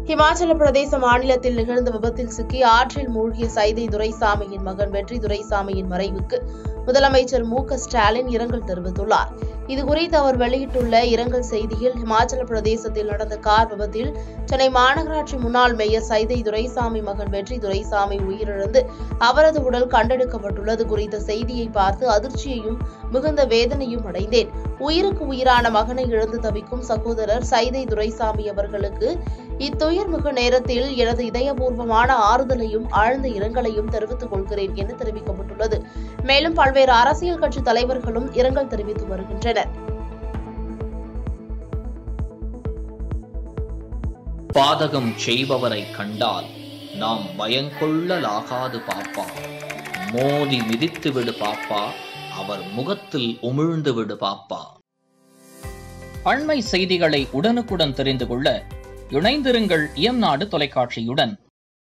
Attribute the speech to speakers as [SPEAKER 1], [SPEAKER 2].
[SPEAKER 1] ஹிமாச்சல பிரதேச மாநிலத்தில் நிகழ்ந்த விபத்தில் சிக்கி ஆற்றில் மூழ்கிய சைதை துரைசாமியின் மகன் வெற்றி துரைசாமியின் மறைவுக்கு முதலமைச்சர் மு க ஸ்டாலின் இரங்கல் தெரிவித்துள்ளார் இதுகுறித்து அவர் வெளியிட்டுள்ள இரங்கல் செய்தியில் ஹிமாச்சல பிரதேசத்தில் நடந்த கார் விபத்தில் சென்னை மாநகராட்சி முன்னாள் மேயர் சைதை துரைசாமி மகன் வெற்றி துரைசாமி உயிரிழந்து அவரது உடல் கண்டெடுக்கப்பட்டுள்ளது குறித்த செய்தியை பார்த்து அதிர்ச்சியையும் மிகுந்த வேதனையும் அடைந்தேன் உயிருக்கு உயிரான மகனை இழந்து தவிக்கும் சகோதரர் சைதை துரைசாமி அவர்களுக்கு இத்துயர் மிகு நேரத்தில் எனது இதயபூர்வமான ஆறுதலையும் ஆழ்ந்த இரங்கலையும் தெரிவித்துக் கொள்கிறேன் என தெரிவிக்கப்பட்டுள்ளது மேலும் பல்வேறு அரசியல் கட்சி தலைவர்களும் இரங்கல் தெரிவித்து வருகின்றனர்
[SPEAKER 2] பாதகம் செய்பவரை கண்டால் நாம் பயங்கொள்ளலாகாது பாப்பா மோதி மிதித்து விடு பாப்பா அவர் முகத்தில் உமிழ்ந்து விடு பாப்பா அண்மை செய்திகளை உடனுக்குடன் தெரிந்து கொள்ள இணைந்திருங்கள் இயம்நாடு தொலைக்காட்சியுடன்